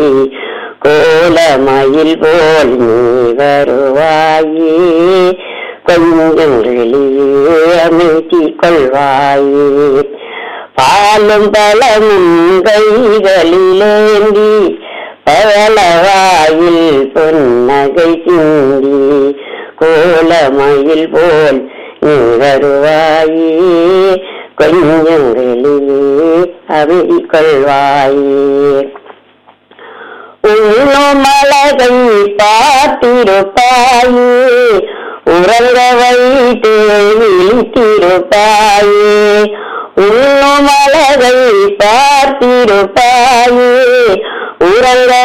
கோலமயில் போல் நீ வருவாயே கொஞ்சம் வெளியே அமைத்தி கொள்வாயே பாலும் பழமும் கைகளிலேந்தி பவளவாயில் பொன்னகை சிந்தி கோலமயில் போல் நீ வருவாயே கொஞ்சம் வெளியே அமைதி கொள்வாயே உள்ளமலகை பார்த்திருப்பாயே உறங்க வைத்து விழித்திருப்பாயே உள்ளமலகை பார்த்திருப்பாயே உறங்க